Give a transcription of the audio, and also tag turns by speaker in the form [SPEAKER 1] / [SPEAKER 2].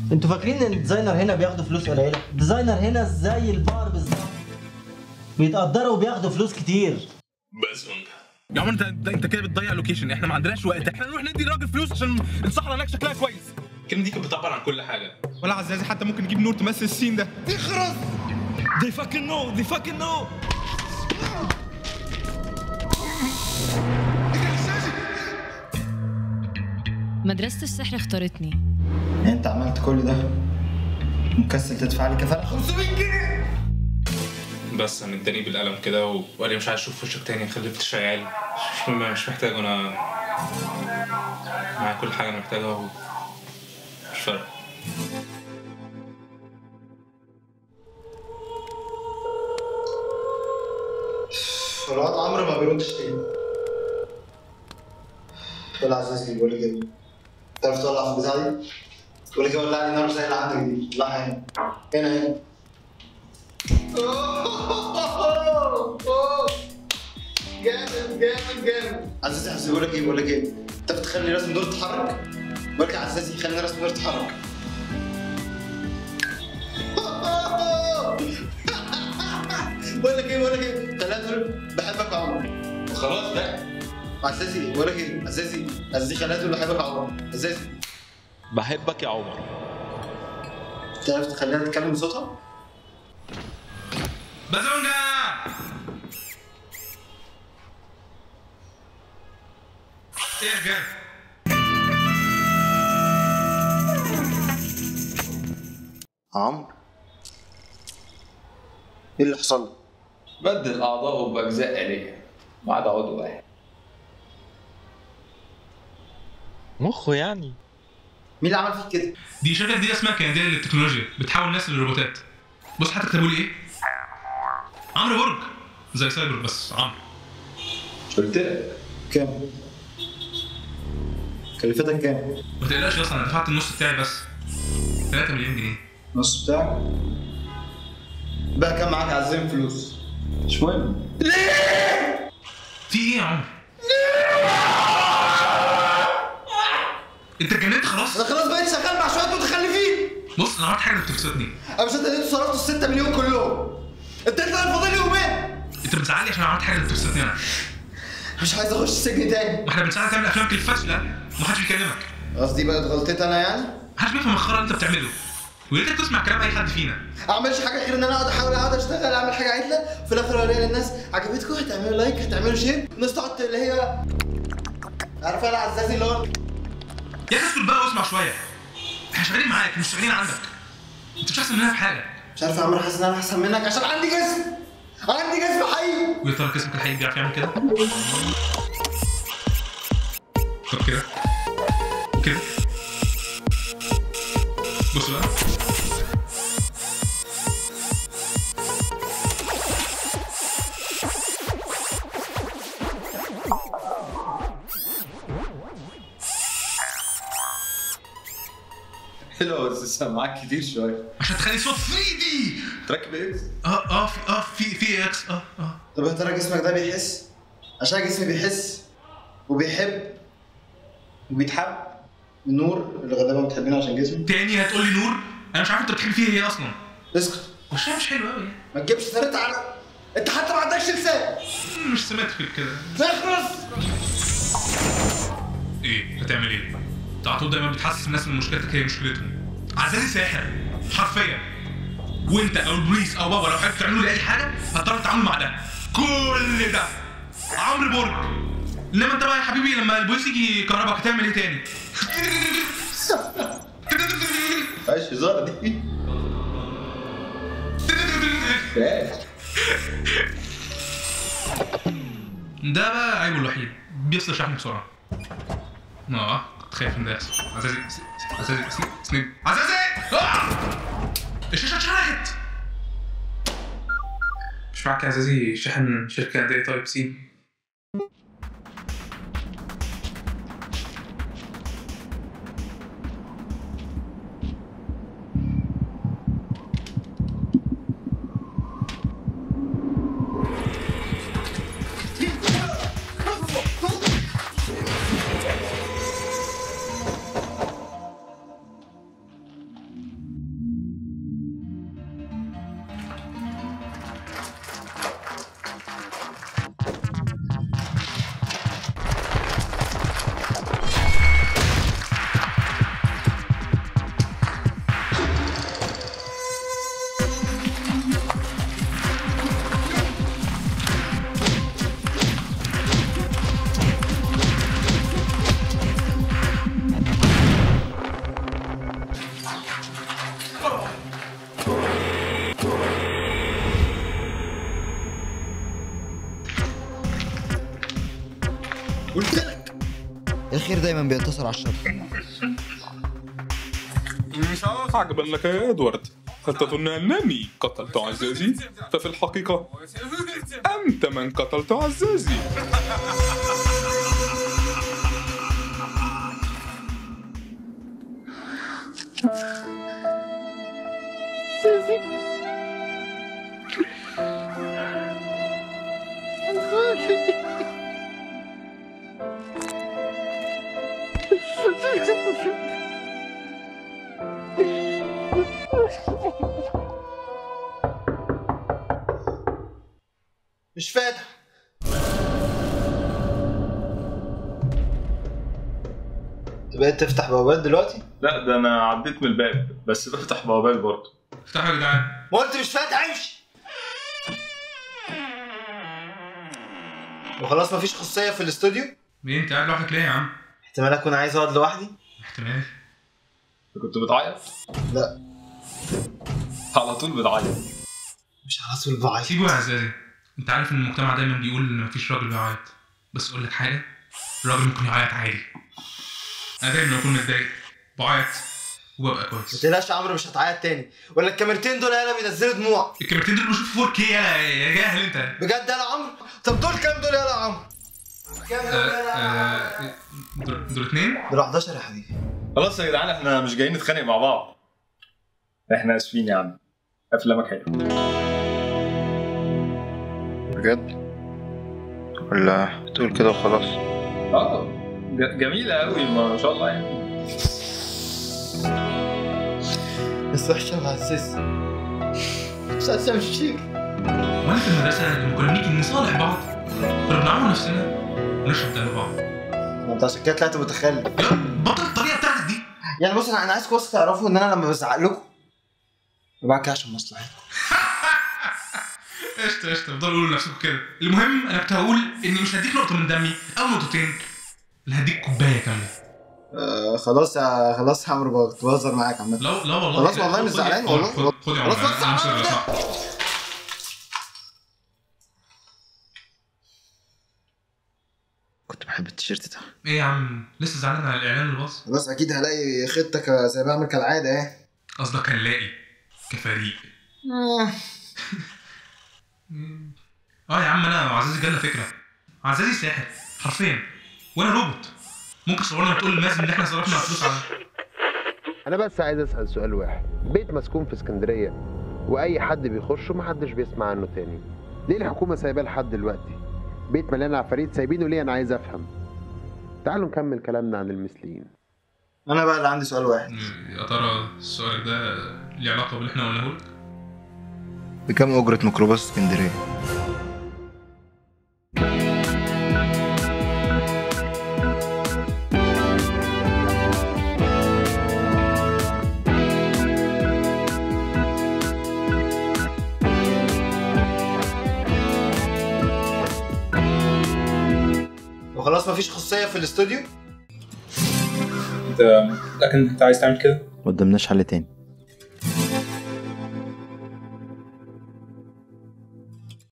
[SPEAKER 1] انتوا فاكرين ان الديزاينر هنا بياخدوا فلوس قليله الديزاينر هنا زي البار بالظبط بيتقدروا وبياخدوا فلوس كتير
[SPEAKER 2] يا عمر انت انت, انت كده بتضيع لوكيشن احنا ما عندناش وقت احنا نروح ندي الراجل فلوس عشان الصحراء هناك شكلها كويس الكلمه دي كانت بتعبر عن كل حاجه ولا عزازي حتى ممكن نجيب نور تمثل السين ده اخرس they fucking know they fucking know
[SPEAKER 3] مدرسة السحر اختارتني
[SPEAKER 4] يعني انت عملت كل ده مكسل تدفع لي كفاله 500 جنيه
[SPEAKER 2] بس مداني بالقلم كده و- وقال لي مش عايز اشوف وشك تاني خلفتش عيال مش مش, مش محتاج انا معايا كل حاجه انا محتاجها و... مش فارقه
[SPEAKER 4] الواد عمرو ما بيردش تاني ولا عزيزي بيقول لي كده تعرف تولع في البتاع دي؟ بيقول لي كده ولع لي نار زي اللي عندك دي ولعها هنا هنا هنا جامد جامد جامد عزيزي حسين بيقول لك ايه بيقول لك ايه انت بتخلي رسم دور تتحرك بيقول لك يا عزيزي خلينا رسم دور تتحرك بقول لك ايه بقول لك ايه ثلاثة بحبك يا عمر
[SPEAKER 2] خلاص بقى
[SPEAKER 4] عزازي بقول لك ايه عزازي عزازي خليها تقول بحبك يا عمر عزازي
[SPEAKER 5] بحبك يا عمر
[SPEAKER 4] تعرف تخليها تتكلم بصوتها؟
[SPEAKER 2] بازونجا ايه يا رجاله
[SPEAKER 4] عمرو ايه اللي حصل؟
[SPEAKER 6] بدل أعضائه بأجزاء آلية ما عدا عضو واحد
[SPEAKER 5] مخه يعني
[SPEAKER 4] مين اللي عمل فيك كده؟
[SPEAKER 2] دي شركه جديده اسمها كنديه للتكنولوجيا بتحول الناس لروبوتات بص حتى كتبوا لي ايه عمرو برج زي سايبر بس عمرو
[SPEAKER 6] قلت لك
[SPEAKER 4] كام؟ كلفتك كام؟
[SPEAKER 2] ما تقلقش اصلا انا دفعت النص بتاعي بس 3 مليون جنيه
[SPEAKER 4] نص بتاعك؟ بقى كام معاك عزيزي فلوس؟ مش مهم
[SPEAKER 2] في ايه يا عمرو انت اتجننت خلاص
[SPEAKER 4] انا خلاص بقيت شغال مع شويه متخلفين
[SPEAKER 2] بص انا عملت حاجه بتبسطني
[SPEAKER 4] انا مش انت انتوا صرفتوا ال 6 مليون كلهم انت انت فاضل لي يومين
[SPEAKER 2] انت بتزعلني عشان عملت حاجه بتبسطني انا
[SPEAKER 4] مش عايز اخش السجن تاني
[SPEAKER 2] واحنا بنساعدك تعمل افلامك الفاشله ومحدش بيكلمك
[SPEAKER 4] قصدي بقت غلطتي انا يعني؟
[SPEAKER 2] محدش بيفهم الخرا اللي انت بتعمله ويا ريتك تسمع كلام اي حد فينا
[SPEAKER 4] اعملش حاجه غير ان انا اقعد احاول اقعد اشتغل اعمل حاجه عدله في الاخر اوريها للناس عجبتكم هتعملوا لايك هتعملوا شير الناس تقعد اللي هي عارفه انا عزازي اللي هو
[SPEAKER 2] يا اخي اسكت بقى واسمع شويه احنا شغالين معاك مش شغالين عندك انت مش احسن مننا في حاجه
[SPEAKER 4] مش عارف يا عمرو حاسس ان انا احسن منك عشان عندي جسم عندي جسم حقيقي
[SPEAKER 2] ويا ترى جسمك الحقيقي بيعرف يعمل كده طب كده وكده بص بقى
[SPEAKER 6] حلو بس سامعاك كتير شوية
[SPEAKER 2] عشان تخلي صوت 3 دي
[SPEAKER 6] تركب اكس
[SPEAKER 2] اه اه في اه في في اكس اه اه
[SPEAKER 4] طب يا ترى جسمك ده بيحس عشان جسمي بيحس وبيحب وبيتحب النور اللي غالبا بتحبينه عشان جسمي
[SPEAKER 2] تاني هتقول لي نور انا مش عارف انت بتحب فيها ايه اصلا
[SPEAKER 4] اسكت
[SPEAKER 2] وشها مش حلو قوي
[SPEAKER 4] ما تجيبش سيرتها على انت حتى ما عندكش لسان
[SPEAKER 2] مش سيمتريك كده
[SPEAKER 4] اخرس
[SPEAKER 2] ايه هتعمل ايه؟ انت على طول دايما بتحسس الناس ان مشكلتك هي مشكلتهم عزازي ساحر حرفيا وانت او البوليس او بابا لو حابب تعملوا لي اي حاجه هضطر اتعامل مع ده كل ده عمرو برج انما انت بقى يا حبيبي لما البوليس يجي يكهربك هتعمل ايه تاني؟
[SPEAKER 6] مفيهاش هزار دي
[SPEAKER 2] ده بقى عيبه الوحيد بيفصل شحن بسرعه اه كنت خايف ان ده يحصل عزازي عزازي سنيد عزازي آه! الشاشه اتشرحت مش معاك يا عزازي شحن شركه دي تايب سي
[SPEAKER 4] الخير دايما بينتصر على الشر
[SPEAKER 2] مش عارف عجبا لك يا ادوارد هل تظن انني قتلت عزازي ففي الحقيقه انت من قتلت عزازي
[SPEAKER 4] مش فاتح
[SPEAKER 1] انت بقيت تفتح بوابات دلوقتي
[SPEAKER 7] لا ده انا عديت من الباب بس بفتح بوابات برضه
[SPEAKER 2] افتحوا يا جدعان
[SPEAKER 4] ما قلت مش فاتح امشي
[SPEAKER 1] وخلاص مفيش خصوصيه في الاستوديو
[SPEAKER 2] ليه انت قاعد لوحدك ليه يا عم؟
[SPEAKER 1] احتمال اكون عايز اقعد لوحدي
[SPEAKER 2] احتمال
[SPEAKER 7] انت كنت بتعيط
[SPEAKER 1] لا
[SPEAKER 7] على طول بتعيط
[SPEAKER 1] مش على طول بعيط
[SPEAKER 2] سيبه يا عزازي انت عارف ان المجتمع دايما بيقول ان مفيش راجل بيعيط بس اقول لك حاجه الراجل ممكن يعيط عادي انا دايما بكون متضايق بعيط وببقى
[SPEAKER 1] ما
[SPEAKER 2] كويس
[SPEAKER 1] تقلقش يا عمرو مش هتعيط تاني ولا الكاميرتين دول يالا بينزلوا دموع
[SPEAKER 2] الكاميرتين دول بيشوفوا 4K يلا يا جاهل انت
[SPEAKER 1] بجد يالا يا عمرو طب دول كام دول يالا يا عمرو كام دول
[SPEAKER 2] آه،
[SPEAKER 1] يالا يا عمرو؟
[SPEAKER 2] آه، دول دول اتنين
[SPEAKER 1] دول 11 يا حبيبي
[SPEAKER 7] خلاص يا جدعان احنا مش جايين نتخانق مع بعض احنا اسفين يا عم افلامك حلوه
[SPEAKER 8] بجد ولا تقول كده وخلاص
[SPEAKER 7] اه ج- جميله قوي ما شاء الله يعني
[SPEAKER 1] بس وحشه معزز مش عايز امشي
[SPEAKER 2] وانا في المدرسه لما كنا بنيجي نصالح بعض كنا بنعمل نفسنا ونشرب دم بعض
[SPEAKER 1] ما انت عشان كده طلعت متخلف
[SPEAKER 2] يلا بطل الطريقه بتاعتك دي
[SPEAKER 1] يعني بص انا أنا عايزكم بس تعرفوا ان انا لما بزعق لكم ببعد كده عشان مصلحتكم
[SPEAKER 2] قشطه قشطه افضلوا قولوا لنفسكم كده المهم انا كنت هقول اني مش هديك نقطه من دمي او نقطتين انا هديك كوبايه كامله
[SPEAKER 1] آه خلاص يا خلاص يا عمرو كنت بهزر معاك عامه
[SPEAKER 2] لا لا والله
[SPEAKER 1] خلاص
[SPEAKER 2] كده.
[SPEAKER 1] والله مش
[SPEAKER 2] خد-
[SPEAKER 1] زعلان
[SPEAKER 2] خد-
[SPEAKER 1] والله.
[SPEAKER 2] خد خد يا عمر
[SPEAKER 1] خلاص بس
[SPEAKER 2] انا مش
[SPEAKER 1] عمرو.
[SPEAKER 2] صح
[SPEAKER 1] كنت بحب التيشيرت ده
[SPEAKER 2] ايه يا عم لسه زعلان على الاعلان اللي باظ
[SPEAKER 1] خلاص اكيد هلاقي خطتك زي ما بعمل كالعاده اهي
[SPEAKER 2] قصدك هنلاقي كفريق اه يا عم انا وعزازي جالنا فكره عزازي ساحر حرفيا وانا روبوت ممكن صورنا تقول للناس ان احنا صرفنا فلوس على
[SPEAKER 9] انا بس عايز اسال سؤال واحد بيت مسكون في اسكندريه واي حد بيخشه محدش بيسمع عنه تاني ليه الحكومه سايباه لحد دلوقتي بيت مليان عفاريت سايبينه ليه انا عايز افهم تعالوا نكمل كلامنا عن المثليين
[SPEAKER 1] انا بقى اللي عندي سؤال واحد
[SPEAKER 2] يا ترى السؤال ده ليه علاقه باللي احنا قلناه لك
[SPEAKER 1] بكام اجره ميكروباص اسكندريه وخلاص مفيش خصوصيه في الاستوديو
[SPEAKER 2] انت لكن انت عايز تعمل كده
[SPEAKER 1] ما قدامناش حل تاني